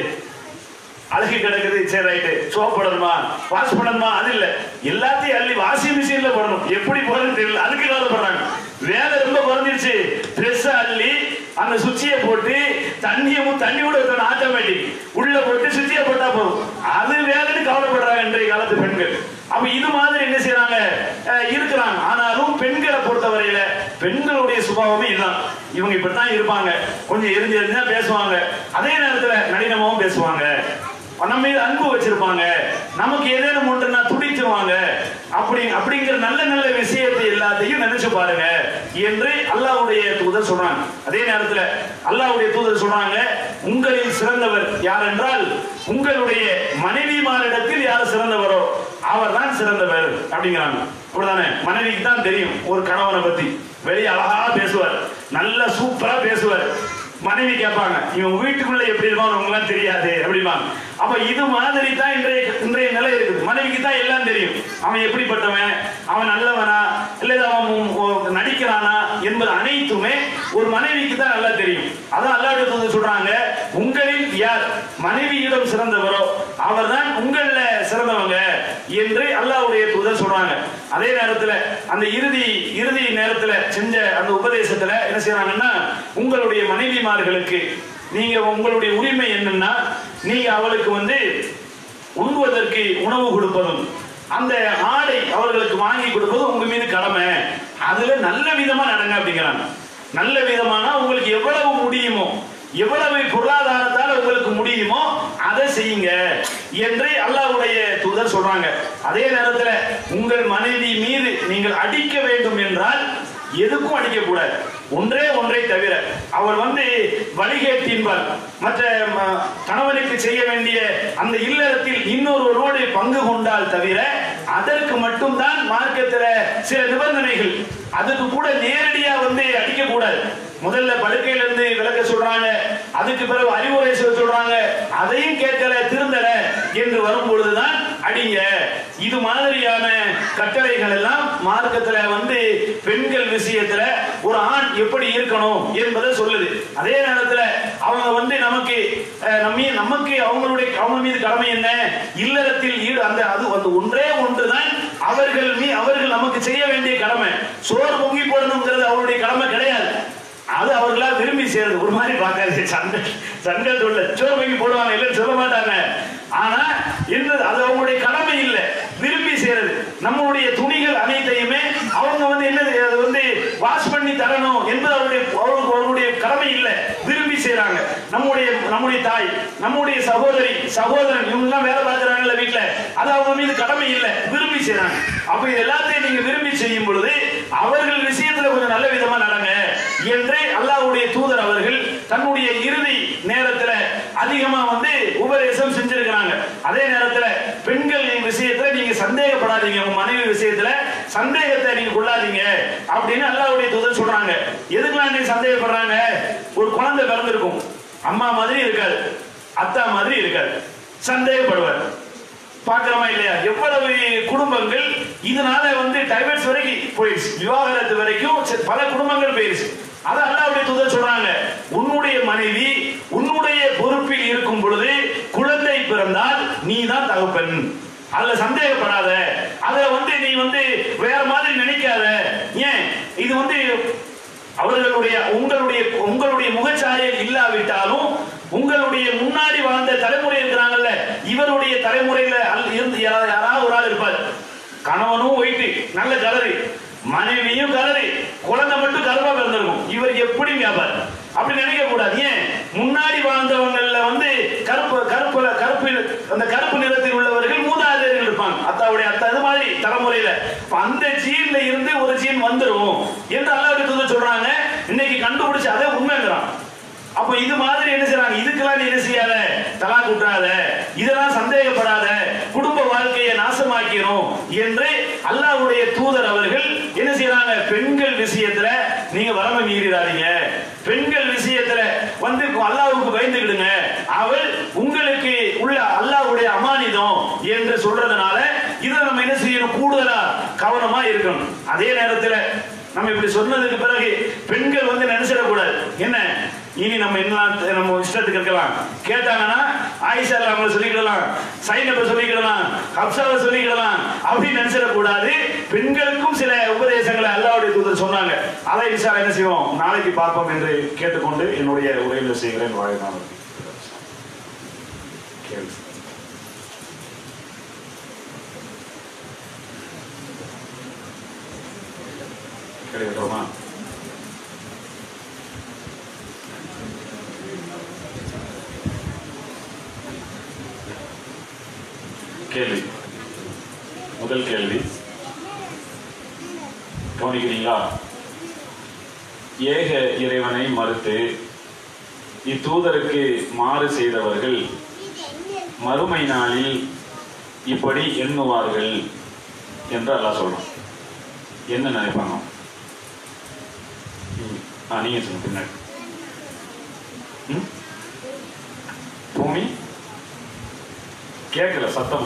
அழுகி கிடக்குது சரி ரைட்டு சோப் போடணுமா வாஷ் பண்ணணுமா அது இல்ல எல்லாத்தையும் அள்ளி வாஷிங் மிஷின்ல போடணும் எப்படி போடணும்னு தெரியல அதுக்கு கவலைப்படுறாங்க வேலை ரொம்ப குறைஞ்சிருச்சு ட்ரெஸ் அள்ளி அந்த சுவிட்சியை போட்டு தண்ணியை ஊ- தண்ணி கூட ஊற்றணும் ஆட்டோமேட்டிக் உள்ள போட்டு சுவிட்சியை போட்டா போதும் அது வேலைன்னு கவலைப்படுறாங்க இன்றைய காலத்து பெண்கள் அப்ப இது மாதிரி என்ன செய்யறாங்க அஹ், இருக்கிறாங்க ஆனாலும் பெண்களை பொறுத்தவரையில பெண்களுடைய சுபாவமே இதுதான் இவங்க இப்படித்தான் இருப்பாங்க கொஞ்சம் எரிஞ்சு எரிஞ்சா பேசுவாங்க அதே நேரத்துல நளினமாவும் பேசுவாங்க நம்ம மீது அன்பு வச்சிருப்பாங்க நமக்கு ஏதேனும் ஒன்றுனா துடிச்சுவாங்க அப்படி அப்படிங்கிற நல்ல நல்ல விஷயத்தை எல்லாத்தையும் நினைச்சு பாருங்க என்று அல்லாஹ்வுடைய தூதர் சொல்றாங்க அதே நேரத்துல அல்லாஹ்வுடைய தூதர் சொல்றாங்க உங்களில் சிறந்தவர் யார் என்றால் உங்களுடைய மனைவிமாரிடத்தில் யார் சிறந்தவரோ அவர் தான் சிறந்தவர் அப்படிங்கிறாங்க அப்படிதானே மனைவிக்கு தான் தெரியும் ஒரு கணவனை பத்தி வெளியே அழகா பேசுவார் நல்ல சூப்பரா பேசுவார் மனைவி கேட்பாங்க இவன் வீட்டுக்குள்ள எப்படி இருப்பான்னு உங்களாம் தெரியாது அப்படிம்பாங்க அப்ப இது மாதிரி தான் இன்றைய இன்றைய நிலை இருக்குது மனைவிக்கு தான் எல்லாம் தெரியும் அவன் எப்படிப்பட்டவன் அவன் நல்லவனா இல்ல அவன் உம் உம் நடிக்கிறானா என்பது அனைத்துமே ஒரு மனைவிக்கு தான் நல்லா தெரியும் அதான் அல்லாஹ் தூதர் சொல்றாங்க உங்களில் யார் மனைவியிடம் சிறந்தவரோ அவர்தான் உங்கள சிறந்தவங்க என்று அல்லாஹ்வுடைய தூதர் சொல்றாங்க அதே நேரத்துல அந்த இறுதி இறுதி நேரத்துல செஞ்ச அந்த உபதேசத்துல என்ன செய்யறாங்கன்னா உங்களுடைய மனைவிமார்களுக்கு நீங்க உங்களுடைய உரிமை என்னன்னா நீங்க அவளுக்கு வந்து உண்பதற்கு உணவு கொடுப்பதும் அந்த ஆடை அவர்களுக்கு வாங்கி கொடுப்பதும் உங்க மீது கடமை அதுல நல்ல விதமா நடங்க அப்படிங்கிறாங்க நல்ல விதமானா உங்களுக்கு எவ்வளவு முடியுமோ எவ்வளவு பொருளாதாரத்தால் உங்களுக்கு முடியுமோ அதை செய்யுங்க என்று அல்லாஹ்வுடைய தூதர் சொல்றாங்க அதே நேரத்துல உங்கள் மனைவி மீது நீங்கள் அடிக்க வேண்டும் என்றால் எதுக்கும் அடிக்க கூடாது ஒன்றே ஒன்றை தவிர அவர் வந்து வழிகேட்டின்பார் மற்ற ம, கணவனுக்கு செய்ய வேண்டிய அந்த இல்லறத்தில் இன்னொருவரோடு பங்கு கொண்டால் தவிர அதற்கு மட்டும்தான் மார்க்கத்துல சில நிபந்தனைகள் அதுக்கு கூட நேரடியா வந்து அடிக்க கூடாது முதல்ல படுக்கையில இருந்து விளக்க சொல்றாங்க அதுக்கு பிறகு அறிவுரை சொல்ல சொல்றாங்க அதையும் கேட்கல திருந்தல என்று வரும் பொழுதுதான் அடிங்க இது மாதிரியான கட்டளைகள் எல்லாம் மார்க்கத்துல வந்து பெண்கள் விஷயத்துல ஒரு ஆண் எப்படி இருக்கணும் என்பதை சொல்லுது அதே நேரத்துல அவங்க வந்து நமக்கு அஹ், நம்ம நமக்கு அவங்களுடைய அவங்க மீது கடமை என்ன இல்லறத்தில் ஈடு அந்த அது அந்த ஒன்றே ஒன்றுதான் அவர்கள் மீ அவர்கள் நமக்கு செய்ய வேண்டிய கடமை சோறு பொங்கி போடணுங்கிறது அவருடைய கடமை கிடையாது அது அவர்களா விரும்பி செய்யறது ஒரு மாதிரி பார்க்காது சண்டை சண்டை சொல்ல சோறு வாங்கி போடுவாங்க இல்லைன்னு சொல்ல மாட்டாங்க ஆனா என்ன அது அவங்களுடைய கடமை இல்லை விரும்பி செய்யறது நம்மளுடைய துணிகள் அனைத்தையுமே அவங்க வந்து என்னது அது வந்து வாஷ் பண்ணி தரணும் என்பது அவருடைய அவருக்கு அவருடைய கடமை இல்லை விரும்பி செய்றாங்க நம்முடைய நம்முடைய தாய் நம்முடைய சகோதரி சகோதரன் இவங்க எல்லாம் வேலை பார்க்கறாங்கல்ல வீட்டுல அது அவங்க மீது கடமை இல்லை விரும்பி செய்றாங்க அப்ப இது எல்லாத்தையும் நீங்க விரும்பி செய்யும் பொழுது அவர்கள் விஷயத்துல கொஞ்சம் நல்ல விதமா நடங்க என்று அல்லாஹ்வுடைய தூதர் அவர்கள் தன்னுடைய இறுதி நேரத்துல அதிகமா வந்து உபதேசம் செஞ்சிருக்கிறாங்க அதே நேரத்துல பெண்கள் விஷயத்துல நீங்க சந்தேகப்படாதீங்க உங்க மனைவி விஷயத்துல சந்தேகத்தை நீங்க கொள்ளாதீங்க அப்படின்னு அல்லாஹ்வுடைய தூதர் சொல்றாங்க எதுக்கெல்லாம் நீங்க சந்தேகப்படுறாங்க ஒரு குழந்தை பிறந்திருக்கும் அம்மா மாதிரி இருக்காது அத்தா மாதிரி இருக்காது சந்தேகப்படுவார் பாக்குறோமா இல்லையா எவ்வளவு குடும்பங்கள் இதனால வந்து டைவர்ஸ் வரைக்கும் போயிடுச்சு விவாகரத்து வரைக்கும் சி- பல குடும்பங்கள் போயிடுச்சு அது அல்லாவுடைய தூதர் சொல்றாங்க உன்னுடைய மனைவி உன்னுடைய பொறுப்பில் இருக்கும் பொழுது அதுல சந்தேகப்படாத அதுல வந்து நீ வந்து வேற மாதிரி நினைக்காத ஏன் இது வந்து அவர்களுடைய உங்களுடைய உங்களுடைய முகச்சாயல் இல்லாவிட்டாலும் உங்களுடைய முன்னாடி வாழ்ந்த தலைமுறை இருக்கிறாங்கல்ல இவருடைய தலைமுறையில அல்- இருந்து யாரா- யாராவது ஒரு ஆள் இருப்பார் கணவனும் ஒயிட்டு நல்ல கலரு மனைவியும் கலரு குழந்தை மட்டும் கருவா பிறந்திருக்கும் இவர் எப்படி வியாபார் அப்படி நினைக்க கூடாது ஏன் முன்னாடி வாழ்ந்தவங்கள்ல வந்து கருப்பு கருப்புல கருப்பு அந்த கருப்பு நிறத்தில் உள்ளவர்கள் மூதாதையர்கள் இருப்பாங்க அத்தாவுடைய அத்தா இது மாதிரி தலைமுறையில அப்ப அந்த ஜீன்ல இருந்து ஒரு ஜீன் வந்துரும் என்று அல்லாஹ் தூதர் சொல்றாங்க இன்னைக்கு கண்டுபிடிச்சு அதே உண்மைங்கிறான் அப்ப இது மாதிரி என்ன செய்றாங்க இதுக்கெல்லாம் நீ என்ன செய்யாத தலா குட்டாத இதெல்லாம் சந்தேகப்படாத குடும்ப வாழ்க்கையை நாசமாக்கிறோம் என்று அல்லாஹ்வுடைய தூதர் அவர்கள் என்ன செய்றாங்க பெண்கள் விஷயத்துல நீங்க வரம்பை மீறிடாதீங்க பெண்கள் விஷயத்துல வந்து அல்லாஹ்வுக்கு பயந்துக்கிடுங்க அவள் உங்களுக்கு உள்ள அல்லாஹ்வுடைய அமானிதம் என்று சொல்றதுனால இதை நம்ம என்ன செய்யணும் கூடுதலா கவனமா இருக்கணும் அதே நேரத்துல நம்ம இப்படி சொன்னதுக்கு பிறகு பெண்கள் வந்து நினைச்சிடக்கூடாது என்ன இனி நம்ம என்னலாம் நம்ம இஷ்டத்துக்கு இருக்கலாம் கேட்டாங்கன்னா ஆயிஷா அவங்கள சொல்லிக்கிடலாம் சைனப்ப சொல்லிக்கிடலாம் ஹப்சாவை சொல்லிக்கிடலாம் அப்படின்னு நினைச்சிடக்கூடாது பெண்களுக்கும் சில உபதேசங்களை அல்லாவுடைய தூதர் சொன்னாங்க அதை இஷா என்ன செய்வோம் நாளைக்கு பார்ப்போம் என்று கேட்டுக்கொண்டு என்னுடைய உரையில் செய்கிறேன் வாழ்நாள் கேள்வி கிடைக்கட்டுமா கேள்வி முதல் கேள்வி கவனிக்கிறீங்களா ஏக இறைவனை மறுத்து இத்தூதருக்கு மாறு செய்தவர்கள் மறுமை நாளில் இப்படி எண்ணுவார்கள் என்று அல்லாஹ் சொல்றான் என்ன நினைப்பாங்க ம். ஆ நீங்க சொல்லுங்க பின்னாடி ம்? பூமி கேட்கல சத்தம்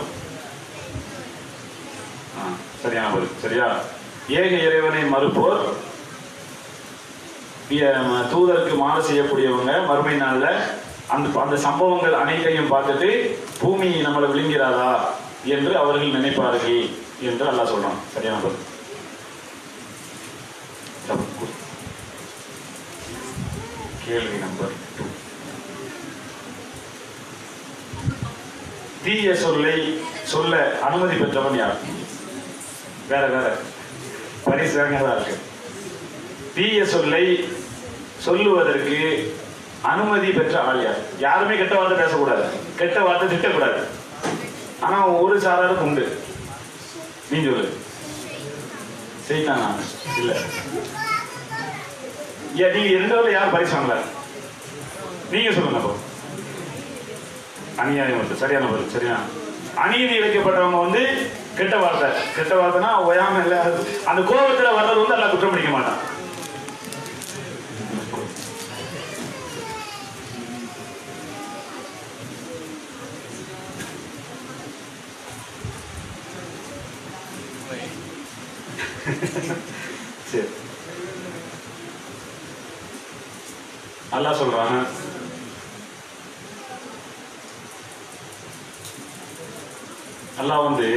ஆ, சரியான பதில் சரியா ஏக இறைவனை மறுப்போர் இய- ம- தூதருக்கு மாறு செய்யக்கூடியவங்க மறுமை நாள்ல அந்த அந்த சம்பவங்கள் அனைத்தையும் பார்த்துட்டு பூமி நம்மளை விழுங்கிறாதா என்று அவர்கள் நினைப்பார்கள் என்று அல்லாஹ் சொல்றான் சரியான பதில் தப்பு. கேள்வி நம்பர் டூ தீய சொல்லை சொல்ல அனுமதி பெற்றவன் யார் வேற வேற பரிசு வேறதா இருக்கு தீய சொல்லை சொல்லுவதற்கு அனுமதி பெற்ற ஆள் யார் யாருமே கெட்ட வார்த்தை பேசக்கூடாது கெட்ட வார்த்தை திட்டக்கூடாது ஆனா ஒரு சாராருக்கு உண்டு நீ சொல்லு செய்தானா இல்ல ஏன் நீங்க இரண்டு யார் பரிசு வாங்கல நீங்க சொல்லுங்க அப்போ அநியாயம் வந்து சரியான பதில் சரியா அநீதி இழைக்கப்பட்டவங்க வந்து கெட்ட வார்த்தை கெட்ட வார்த்தைனா ஓயாம இல்ல அது- அந்த கோபத்துல வர்றது வந்து எல்லாம் குற்றம் பிடிக்க மாட்டான் சரி அல்லாஹ் சொல்றாங்க அல்லாஹ் வந்து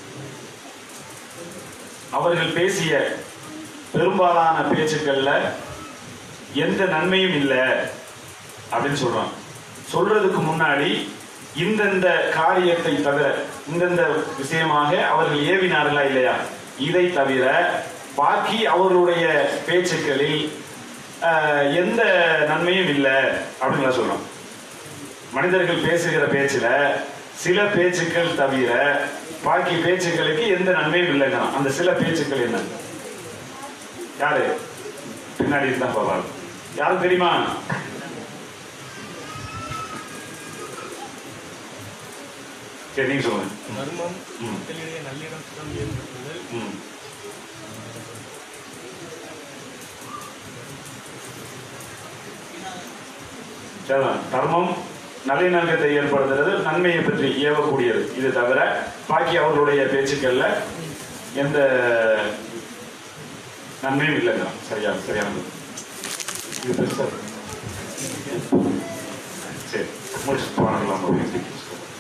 அவர்கள் பேசிய பெரும்பாலான பேச்சுக்கள்ல எந்த நன்மையும் இல்லை அப்படின்னு சொல்றான் சொல்றதுக்கு முன்னாடி இந்தந்த காரியத்தை தவிர இந்தந்த விஷயமாக அவர்கள் ஏவினார்களா இல்லையா இதை தவிர பாக்கி அவர்களுடைய பேச்சுக்களில் ஆஹ், எந்த நன்மையும் இல்லை அப்படின்னு நான் சொல்றோம் மனிதர்கள் பேசுகிற பேச்சுல சில பேச்சுக்கள் தவிர பாக்கி பேச்சுக்களுக்கு எந்த நன்மையும் இல்லைங்கிறான் அந்த சில பேச்சுக்கள் என்ன யாரு பின்னாடி இருந்தா போவாங்க யாரும் தெரியுமா சரி நீங்க சொல்லுங்க மர்மம் ம். மக்களிடையே நல்லிணக்கம் ஏற்படுத்துதல் ம். சரிதான். தர்மம் நல்லிணக்கத்தை ஏற்படுத்துறது நன்மையை பற்றி ஏவக்கூடியது இது தவிர பாக்கி அவர்களுடைய பேச்சுக்கள்ல எந்த நன்மையும் இல்லைங்க சரியா சரியானது இது பெருசா இருக்கு. சரி முடிச்சுட்டு போனாங்களா